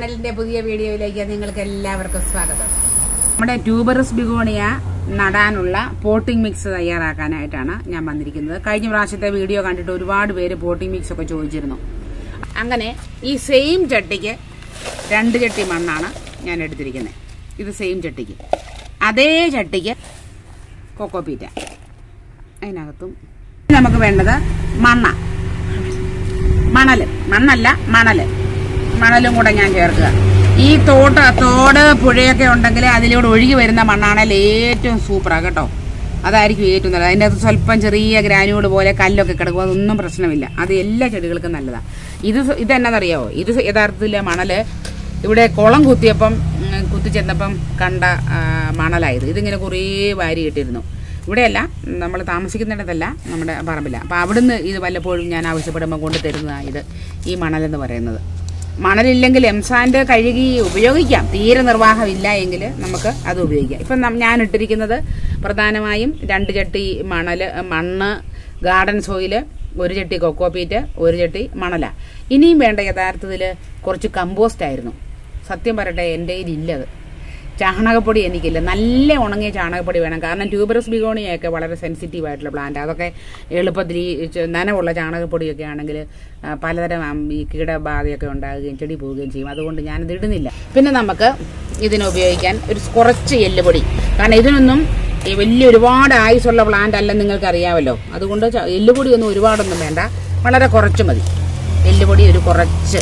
ചാനലിന്റെ പുതിയ വീഡിയോയിലേക്ക് നിങ്ങൾക്ക് എല്ലാവർക്കും സ്വാഗതം നമ്മുടെ ട്യൂബറസ് ബിഗോണിയ നടാനുള്ള പോട്ടിംഗ് മിക്സ് തയ്യാറാക്കാനായിട്ടാണ് ഞാൻ വന്നിരിക്കുന്നത് കഴിഞ്ഞ പ്രാവശ്യത്തെ വീഡിയോ കണ്ടിട്ട് ഒരുപാട് പേര് പോട്ടിംഗ് മിക്സ് ഒക്കെ ചോദിച്ചിരുന്നു അങ്ങനെ ഈ സെയിം ചട്ടിക്ക് രണ്ട് ചട്ടി മണ്ണാണ് ഞാൻ എടുത്തിരിക്കുന്നത് ഇത് സെയിം ചട്ടിക്ക് അതേ ചട്ടിക്ക് കൊക്കോപ്പീറ്റ അതിനകത്തും നമുക്ക് വേണ്ടത് മണ്ണ മണല് മണ്ണല്ല മണല് മണലും കൂടെ ഞാൻ ചേർക്കുക ഈ തോട്ട് തോട് പുഴയൊക്കെ ഉണ്ടെങ്കിൽ അതിലൂടെ ഒഴുകി വരുന്ന മണ്ണാണെങ്കിൽ ഏറ്റവും സൂപ്പറാണ് കേട്ടോ അതായിരിക്കും ഏറ്റവും നല്ലത് അതിൻ്റെ അകത്ത് സ്വല്പം ചെറിയ ഗ്രാനുകൾ പോലെ കല്ലൊക്കെ കിടക്കും അതൊന്നും പ്രശ്നമില്ല അത് എല്ലാ ചെടികൾക്കും നല്ലതാണ് ഇത് സ- ഇതെന്നറിയാവോ ഇത് യഥാർത്ഥത്തിൽ മണല് ഇവിടെ കുളം കുത്തിയപ്പം ഉം, കുത്തിച്ചെന്നപ്പം കണ്ട ആ, മണലായത് ഇതിങ്ങനെ കുറേ വാരി ഇട്ടിരുന്നു ഇവിടെയല്ല നമ്മൾ താമസിക്കുന്നിടത്തല്ല നമ്മുടെ പറമ്പില്ല അപ്പോൾ അവിടുന്ന് ഇത് വല്ലപ്പോഴും ഞാൻ ആവശ്യപ്പെടുമ്പോൾ കൊണ്ട് തരുന്നതാണ് ഇത് ഈ മണലെന്ന് പറയുന്നത് മണലില്ലെങ്കിൽ എംസാൻഡ് കഴുകി ഉപയോഗിക്കാം തീരെ നിർവാഹമില്ല എങ്കിൽ നമുക്ക് അത് ഉപയോഗിക്കാം ഇപ്പം നം- ഞാൻ ഇട്ടിരിക്കുന്നത് പ്രധാനമായും രണ്ട് ചട്ടി മണൽ മണ്ണ് ഗാർഡൻ സോയില് ഒരു ചട്ടി കൊക്കോപീറ്റ് ഒരു ചട്ടി മണല ഇനിയും വേണ്ട യഥാർത്ഥത്തിൽ കുറച്ച് കമ്പോസ്റ്റ് ആയിരുന്നു സത്യം പറയട്ടെ എൻ്റെ കയ്യിലില്ല അത് ചാണകപ്പൊടി എനിക്കില്ല നല്ല ഉണങ്ങിയ ചാണകപ്പൊടി വേണം കാരണം ട്യൂബറസ് ബിഗോണിയൊക്കെ വളരെ സെൻസിറ്റീവ് ആയിട്ടുള്ള പ്ലാന്റ് അതൊക്കെ എളുപ്പത്തിൽ ഈ ചെ- നനവുള്ള ചാണകപ്പൊടിയൊക്കെ ആണെങ്കിൽ ആ, പലതരം ആം, ഈ കീടബാധയൊക്കെ ഉണ്ടാകുകയും ചെടി പോവുകയും ചെയ്യും അതുകൊണ്ട് ഞാനത് ഇടുന്നില്ല പിന്നെ നമുക്ക് ഇതിന് ഉപയോഗിക്കാൻ ഒരു കുറച്ച് എല്ലുപൊടി കാരണം ഇതിനൊന്നും ഈ വലിയ ഒരുപാട് ആയുസുള്ള പ്ലാന്റ് അല്ലെന്ന് നിങ്ങൾക്ക് അറിയാമല്ലോ അതുകൊണ്ട് ച- എല്ലുപൊടി ഒന്നും ഒരുപാടൊന്നും വേണ്ട വളരെ കുറച്ച് മതി എല്ലുപൊടി ഒരു കുറച്ച്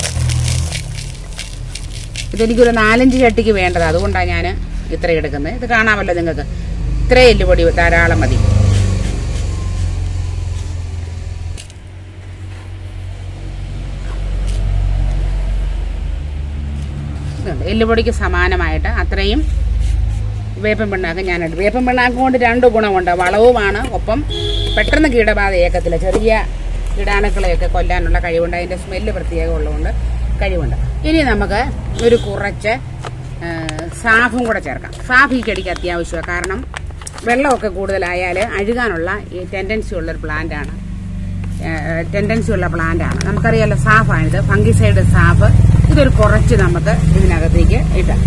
ഇതെനിക്കൊരു നാലഞ്ച് ചട്ടിക്ക് വേണ്ടത് അതുകൊണ്ടാണ് ഞാൻ ഇത്ര എടുക്കുന്നത് ഇത് കാണാമല്ലോ നിങ്ങൾക്ക് ഇത്ര എല്ലുപൊടി ധാരാളം മതി ഇതുണ്ട്. എല്ലുപൊടിക്ക് സമാനമായിട്ട് അത്രയും വേപ്പൻ പിണ്ണാക്ക് ഞാൻ ഇടും വേപ്പൻ പിണ്ണാക്ക് കൊണ്ട് രണ്ട് ഗുണമുണ്ട് വളവുമാണ് ഒപ്പം പെട്ടെന്ന് കീടബാധ ഏക്കത്തില്ല ചെറിയ കീടാണുക്കളെയൊക്കെ കൊല്ലാനുള്ള കഴിവുണ്ട് അതിന്റെ സ്മെല്ല് പ്രത്യേകം ഉള്ളതുകൊണ്ട് കഴിവുണ്ട് ഇനി നമുക്ക് ഒരു കുറച്ച് ആ, സാഫും കൂടെ ചേർക്കാം സാഫ് ഈ ചെടിക്ക് അത്യാവശ്യമാണ് കാരണം വെള്ളമൊക്കെ കൂടുതലായാൽ അഴുകാനുള്ള ഈ ടെൻഡൻസി ഉള്ളൊരു പ്ലാന്റാണ് ടെൻഡൻസി ഉള്ള പ്ലാന്റാണ് നമുക്കറിയാലോ സാഫാണിത് ഫംഗിസൈഡ് സാഫ് ഇതൊരു കുറച്ച് നമുക്ക് ഇതിനകത്തേക്ക് ഇടാം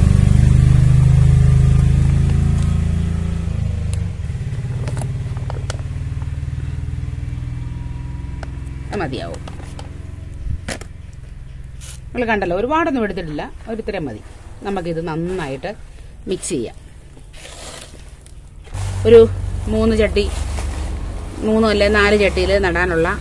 അത് മതിയാവും നിങ്ങൾ കണ്ടല്ലോ ഒരുപാടൊന്നും എടുത്തിട്ടില്ല ഒരു ഇത്രയും മതി നമുക്കിത് നന്നായിട്ട് മിക്സ് ചെയ്യാം ഒരു മൂന്ന് ചട്ടി മൂന്ന് അല്ലെ നാല് ചട്ടിയിൽ നടാനുള്ള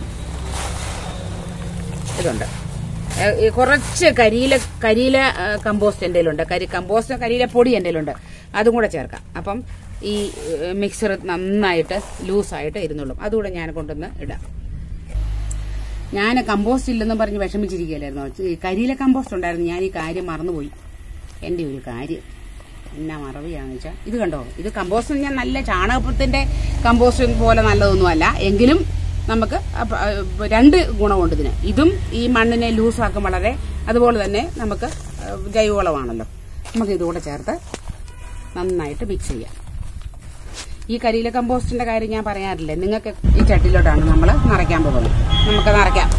ഇതുണ്ട് ഏ, ഈ കുറച്ച് കരിയില കരിയില ആ, കമ്പോസ്റ്റ് എൻ്റെ കയ്യിലുണ്ട് കരി കമ്പോസ്റ്റ് കരിയില പൊടി എൻ്റെ കയ്യിലുണ്ട് അതും കൂടെ ചേർക്കാം അപ്പം ഈ മിക്സർ നന്നായിട്ട് ലൂസായിട്ട് ഇരുന്നുള്ളൂ അതുകൂടെ ഞാൻ കൊണ്ടുവന്ന് ഇടാം ഞാൻ കമ്പോസ്റ്റ് ഇല്ലെന്ന് പറഞ്ഞ് വിഷമിച്ചിരിക്കുകയല്ലായിരുന്നു ഈ കരിയില കമ്പോസ്റ്റ് ഉണ്ടായിരുന്നു ഞാൻ ഈ കാര്യം മറന്നുപോയി എൻ്റെ ഒരു കാര്യം എന്നാ മറവിയാണെന്ന് വെച്ചാൽ ഇത് കണ്ടോ ഇത് കമ്പോസ്റ്റ് ഞാൻ നല്ല ചാണകത്തിന്റെ കമ്പോസ്റ്റ് പോലെ നല്ലതൊന്നുമല്ല എങ്കിലും നമുക്ക് അപ്പ- അഹ് രണ്ട് ഗുണമുണ്ട് ഇതിന് ഇതും ഈ മണ്ണിനെ ലൂസാക്കും വളരെ അതുപോലെ തന്നെ നമുക്ക് അഹ് ജൈവവളമാണല്ലോ നമുക്ക് ഇതുകൂടെ ചേർത്ത് നന്നായിട്ട് മിക്സ് ചെയ്യാം ഈ കരിയില കമ്പോസ്റ്റിന്റെ കാര്യം ഞാൻ പറയാറില്ലേ നിങ്ങൾക്ക് ഈ ചട്ടിയിലോട്ടാണ് നമ്മൾ നിറയ്ക്കാൻ പോകുന്നത് നമുക്ക് നിറയ്ക്കാം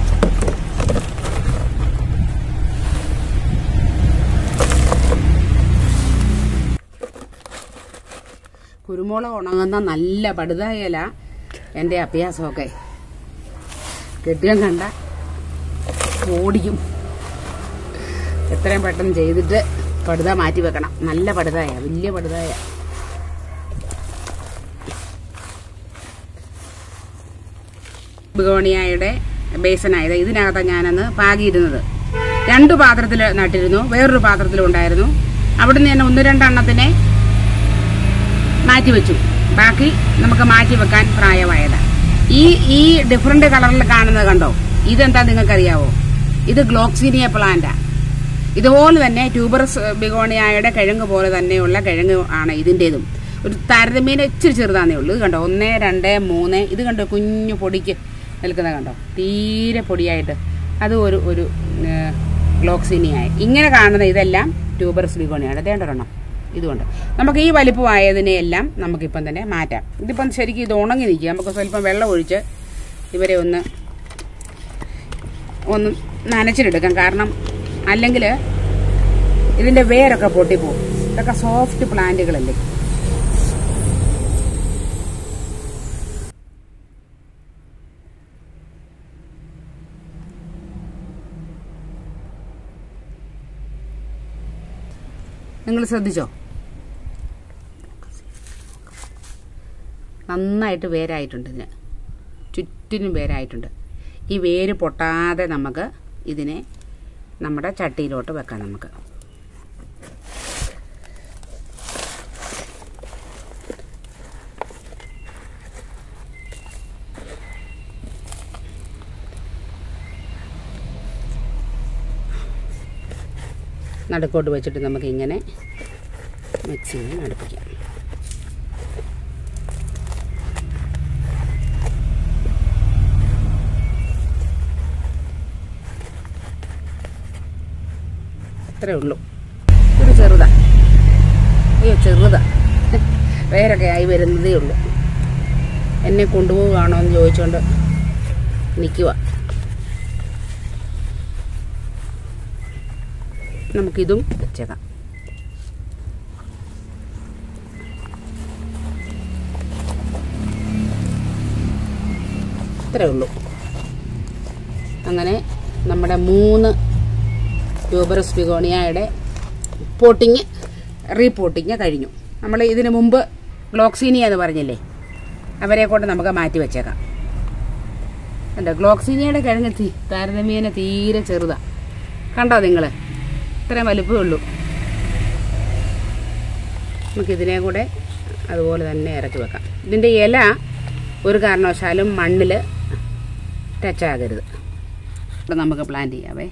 കുരുമുളക് ഉണങ്ങുന്ന നല്ല പടുതായല എൻ്റെ അഭ്യാസമൊക്കെ കെട്ടിയം കണ്ട ഓടിക്കും എത്രയും പെട്ടെന്ന് ചെയ്തിട്ട് പടുത മാറ്റി വെക്കണം നല്ല പടുതായ വലിയ പടുതായ ബിഗോണിയയുടെ ബേസനായത് ഇതിനകത്താണ് ഞാനന്ന് പാകിയിരുന്നത് രണ്ട് പാത്രത്തിൽ നട്ടിരുന്നു വേറൊരു പാത്രത്തിലും ഉണ്ടായിരുന്നു അവിടുന്ന് ഞാൻ ഒന്ന് രണ്ടെണ്ണത്തിനെ മാറ്റി വെച്ചു ബാക്കി നമുക്ക് മാറ്റി വെക്കാൻ പ്രായമായതാണ് ഈ ഈ ഡിഫറെന്റ് കളറിൽ കാണുന്നത് കണ്ടോ ഇതെന്താ നിങ്ങൾക്കറിയാവോ ഇത് ഗ്ലോക്സീനിയ പ്ലാന്റാ ഇതുപോലെ തന്നെ ട്യൂബറസ് ബിഗോണിയായുടെ കിഴങ്ങ് പോലെ തന്നെയുള്ള കിഴങ്ങ് ആണ് ഇതിൻ്റെതും ഒരു താരതമ്യേന ഇച്ചിരി ചെറുതാന്നേ ഉള്ളൂ ഇത് കണ്ടോ ഒന്ന് രണ്ട് മൂന്ന് ഇത് കണ്ടോ കുഞ്ഞു പൊടിക്ക് നിൽക്കുന്നത് കണ്ടോ തീരെ പൊടിയായിട്ട് അത് ഒരു ഒരു ഗ്ലോക്സീനിയായി ഇങ്ങനെ കാണുന്ന ഇതെല്ലാം ട്യൂബറസ് ബിഗോണിയാണ് തേണ്ടൊരെണ്ണം ഇതുകൊണ്ട് നമുക്ക് ഈ വലിപ്പമായതിനെയെല്ലാം നമുക്കിപ്പം തന്നെ മാറ്റാം ഇതിപ്പം ശരിക്കും ഇത് ഉണങ്ങി നിൽക്കുക നമുക്ക് സ്വല്പം വെള്ളം ഒഴിച്ച് ഇവരെ ഒന്ന് ഒന്ന് നനച്ചിട്ടെടുക്കാം കാരണം അല്ലെങ്കിൽ ഇതിന്റെ വേരൊക്കെ പൊട്ടിപ്പോവും ഇതൊക്കെ സോഫ്റ്റ് പ്ലാന്റുകളല്ലേ നിങ്ങൾ ശ്രദ്ധിച്ചോ നന്നായിട്ട് വേരായിട്ടുണ്ട് ഇതിന് ചുറ്റിനും വേരായിട്ടുണ്ട് ഈ വേര് പൊട്ടാതെ നമുക്ക് ഇതിനെ നമ്മുടെ ചട്ടിയിലോട്ട് വെക്കാം നമുക്ക് നടുക്കോട്ട് വെച്ചിട്ട് നമുക്ക് ഇങ്ങനെ മിക്സിയിൽ അടുപ്പിക്കാം അത്രേ ഉള്ളൂ ഒരു ചെറുതാ അയ്യോ ചെറുതാ വേരൊക്കെ ആയി വരുന്നതേ ഉള്ളൂ എന്നെ കൊണ്ടുപോവുകയാണോ എന്ന് ചോദിച്ചുകൊണ്ട് നിൽക്കുക നമുക്കിതും വെച്ചേക്കാം ഇത്രേ ഉള്ളൂ അങ്ങനെ നമ്മുടെ മൂന്ന് ട്യൂബറസ് ബിഗോണിയയുടെ പോട്ടിങ് റീപോട്ടിങ് കഴിഞ്ഞു നമ്മൾ ഇതിനു മുമ്പ് ഗ്ലോക്സീനിയ എന്ന് പറഞ്ഞില്ലേ അവരെ കൊണ്ട് നമുക്ക് മാറ്റി വെച്ചേക്കാം അല്ല ഗ്ലോക്സീനിയയുടെ കിഴങ്ങ് തീ താരതമ്യേന തീരെ ചെറുതാ കണ്ടോ നിങ്ങൾ ഇത്രയും വലുപ്പമേ ഉള്ളൂ നമുക്കിതിനെ കൂടെ അതുപോലെ തന്നെ ഇറക്കി വെക്കാം ഇതിൻ്റെ ഇല ഒരു കാരണവശാലും മണ്ണിൽ ടച്ചാകരുത് ഇവിടെ നമുക്ക് പ്ലാന്റ് ചെയ്യാവേ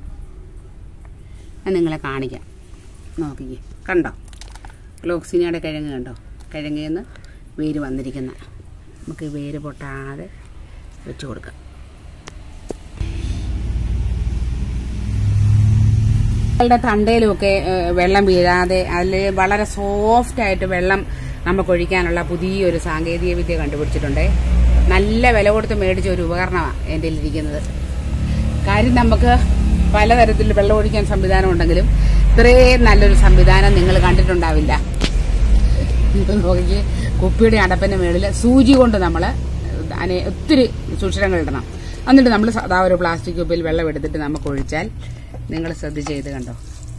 ഞാൻ നിങ്ങളെ കാണിക്കാം നോക്കിക്കേ കണ്ടോ ഗ്ലോക്സിനിയുടെ കിഴങ്ങ് കണ്ടോ കിഴങ്ങിൽ നിന്ന് വേര് വന്നിരിക്കുന്ന നമുക്ക് വേര് പൊട്ടാതെ വെച്ച് കൊടുക്കാം ളുടെ തണ്ടയിലുമൊക്കെ ഏഹ്, വെള്ളം വീഴാതെ അതിൽ വളരെ സോഫ്റ്റ് ആയിട്ട് വെള്ളം നമുക്ക് ഒഴിക്കാനുള്ള പുതിയൊരു സാങ്കേതിക വിദ്യ കണ്ടുപിടിച്ചിട്ടുണ്ട് നല്ല വില കൊടുത്ത് മേടിച്ച ഒരു ഉപകരണമാണ് എൻ്റെ ഇരിക്കുന്നത് കാര്യം നമുക്ക് പലതരത്തിൽ വെള്ളം ഒഴിക്കാൻ സംവിധാനം ഉണ്ടെങ്കിലും ഇത്രയും നല്ലൊരു സംവിധാനം നിങ്ങൾ കണ്ടിട്ടുണ്ടാവില്ല നിങ്ങൾ നോക്കി കുപ്പിയുടെ അടപ്പിന്റെ മേളിൽ സൂചി കൊണ്ട് നമ്മൾ അതിനെ ഒത്തിരി സുഷിരങ്ങൾ ഇടണം എന്നിട്ട് നമ്മൾ സാധാ ഒരു പ്ലാസ്റ്റിക് കുപ്പിയിൽ വെള്ളം എടുത്തിട്ട് നമുക്ക് ഒഴിച്ചാൽ നിങ്ങൾ ശ്രദ്ധിച്ച് ചെയ്ത് കണ്ടോ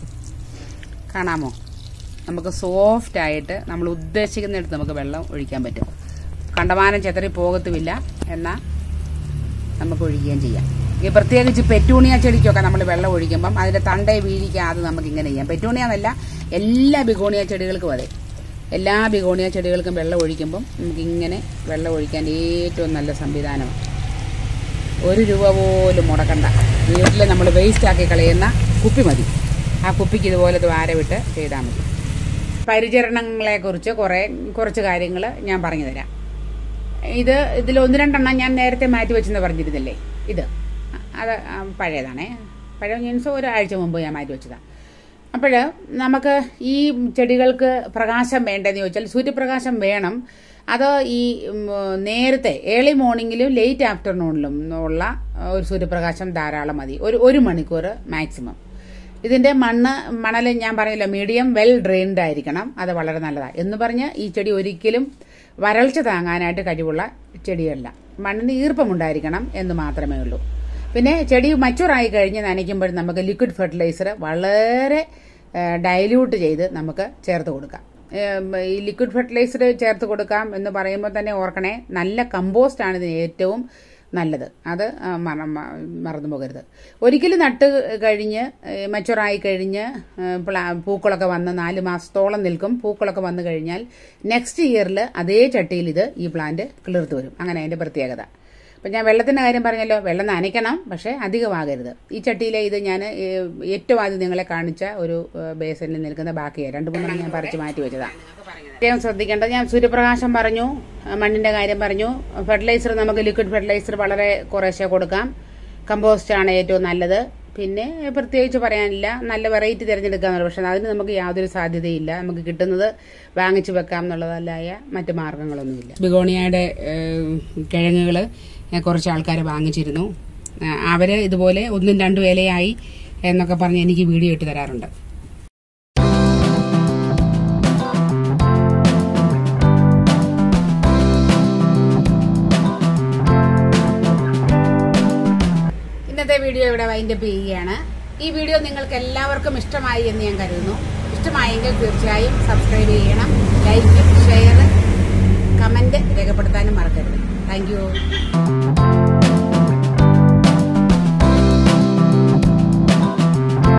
കാണാമോ നമുക്ക് സോഫ്റ്റ് ആയിട്ട് നമ്മൾ ഉദ്ദേശിക്കുന്നിടത്ത് നമുക്ക് വെള്ളം ഒഴിക്കാൻ പറ്റും കണ്ടമാനം ചെതറി പോകത്തുമില്ല എന്നാൽ നമുക്ക് ഒഴിക്കുകയും ചെയ്യാം ഈ പ്രത്യേകിച്ച് പെറ്റൂണിയ ചെടിക്കൊക്കെ നമ്മൾ വെള്ളം ഒഴിക്കുമ്പം അതിന്റെ തണ്ടേ വീഴിക്കാതെ നമുക്ക് ഇങ്ങനെ ചെയ്യാം പെറ്റൂണിയ എന്നല്ല എല്ലാ ബിഗോണിയ ചെടികൾക്കും അതെ എല്ലാ ബിഗോണിയ ചെടികൾക്കും വെള്ളം ഒഴിക്കുമ്പം നമുക്ക് ഇങ്ങനെ വെള്ളം ഒഴിക്കാൻ ഏറ്റവും നല്ല സംവിധാനമാണ് ഒരു രൂപ പോലും മുടക്കണ്ട വീട്ടിൽ നമ്മൾ വേസ്റ്റ് ആക്കി കളയുന്ന കുപ്പി മതി ആ കുപ്പിക്ക് ഇതുപോലെ ദ്വാരവിട്ട് ചെയ്താൽ മതി പരിചരണങ്ങളെക്കുറിച്ച് കുറേ കുറച്ച് കാര്യങ്ങൾ ഞാൻ പറഞ്ഞു തരാം ഇത് ഇതിൽ ഒന്ന് രണ്ടെണ്ണം ഞാൻ നേരത്തെ മാറ്റി വെച്ചെന്ന് പറഞ്ഞിരുന്നില്ലേ ഇത് അത് ആ, പഴയതാണേ പഴയ മീൻസ് ഒരാഴ്ച മുമ്പ് ഞാൻ മാറ്റി വെച്ചതാണ് അപ്പോൾ നമുക്ക് ഈ ചെടികൾക്ക് പ്രകാശം വേണ്ടതെന്ന് ചോദിച്ചാൽ സൂര്യപ്രകാശം വേണം അത് ഈ ഉം, നേരത്തെ ഏർലി മോർണിംഗിലും ലേറ്റ് ആഫ്റ്റർനൂണിലും ഉള്ള ഒരു സൂര്യപ്രകാശം ധാരാളം മതി ഒരു ഒരു മണിക്കൂർ മാക്സിമം ഇതിന്റെ മണ്ണ് മണൽ ഞാൻ പറഞ്ഞില്ല മീഡിയം വെൽ ഡ്രെയിൻഡ് ആയിരിക്കണം അത് വളരെ നല്ലതാണ് എന്ന് പറഞ്ഞ് ഈ ചെടി ഒരിക്കലും വരൾച്ച താങ്ങാനായിട്ട് കഴിവുള്ള ചെടിയല്ല മണ്ണിന് ഈർപ്പമുണ്ടായിരിക്കണം എന്ന് മാത്രമേ ഉള്ളൂ പിന്നെ ചെടി മച്ചുറായി കഴിഞ്ഞ് നനയ്ക്കുമ്പോൾ നമുക്ക് ലിക്വിഡ് ഫെർട്ടിലൈസർ വളരെ ഡൈല്യൂട്ട് ചെയ്ത് നമുക്ക് ചേർത്ത് കൊടുക്കാം ഏം, ഈ ലിക്വിഡ് ഫെർട്ടിലൈസർ ചേർത്ത് കൊടുക്കാം എന്ന് പറയുമ്പോൾ തന്നെ ഓർക്കണേ നല്ല കമ്പോസ്റ്റ് ആണ് ഇതിന് ഏറ്റവും നല്ലത് അത് ആ, മറ- മ- മറന്നു പോകരുത് ഒരിക്കലും നട്ട് കഴിഞ്ഞ് മച്ചുറായി കഴിഞ്ഞ് ഏ, പ്ലാ- പൂക്കളൊക്കെ വന്ന് നാല് മാസത്തോളം നിൽക്കും പൂക്കളൊക്കെ വന്നു കഴിഞ്ഞാൽ നെക്സ്റ്റ് ഇയറിൽ അതേ ചട്ടിയിൽ ഇത് ഈ പ്ലാന്റ് കിളിർത്ത് വരും അങ്ങനെ അതിന്റെ പ്രത്യേകത അപ്പം ഞാൻ വെള്ളത്തിൻ്റെ കാര്യം പറഞ്ഞല്ലോ വെള്ളം നനയ്ക്കണം പക്ഷേ അധികമാകരുത് ഈ ചട്ടിയിലെ ഇത് ഞാൻ ഏറ്റവും ആദ്യം നിങ്ങളെ കാണിച്ച ഒരു ബേസനിൽ നിൽക്കുന്ന ബാക്കിയാണ് രണ്ട് മൂന്നെണ്ണം ഞാൻ പറിച്ച് മാറ്റി വെച്ചതാണ് പ്രത്യേകം ശ്രദ്ധിക്കേണ്ടത് ഞാൻ സൂര്യപ്രകാശം പറഞ്ഞു ആ, മണ്ണിന്റെ കാര്യം പറഞ്ഞു ഫെർട്ടിലൈസർ നമുക്ക് ലിക്വിഡ് ഫെർട്ടിലൈസർ വളരെ കുറേശ്ശെ കൊടുക്കാം കമ്പോസ്റ്റ് ആണ് ഏറ്റവും നല്ലത് പിന്നെ പ്രത്യേകിച്ച് പറയാനില്ല നല്ല വെറൈറ്റി തിരഞ്ഞെടുക്കാമെന്നുള്ളത് പക്ഷെ അതിന് നമുക്ക് യാതൊരു സാധ്യതയില്ല നമുക്ക് കിട്ടുന്നത് വാങ്ങിച്ചു വെക്കാം എന്നുള്ളതല്ലായ മറ്റു മാർഗങ്ങളൊന്നുമില്ല ബിഗോണിയയുടെ കിഴങ്ങുകൾ കുറച്ച് ആൾക്കാർ വാങ്ങിച്ചിരുന്നു അവർ ഇതുപോലെ ഒന്നും രണ്ടും ഇലയായി എന്നൊക്കെ പറഞ്ഞ് എനിക്ക് വീഡിയോ ഇട്ട് തരാറുണ്ട് ഇന്നത്തെ വീഡിയോ ഇവിടെ വൈൻഡപ്പ് ചെയ്യുകയാണ് ഈ വീഡിയോ നിങ്ങൾക്ക് എല്ലാവർക്കും ഇഷ്ടമായി എന്ന് ഞാൻ കരുതുന്നു ഇഷ്ടമായെങ്കിൽ തീർച്ചയായും സബ്സ്ക്രൈബ് ചെയ്യണം ലൈക്ക് ഷെയർ കമന്റ് രേഖപ്പെടുത്താനും മറക്കരുത് താങ്ക്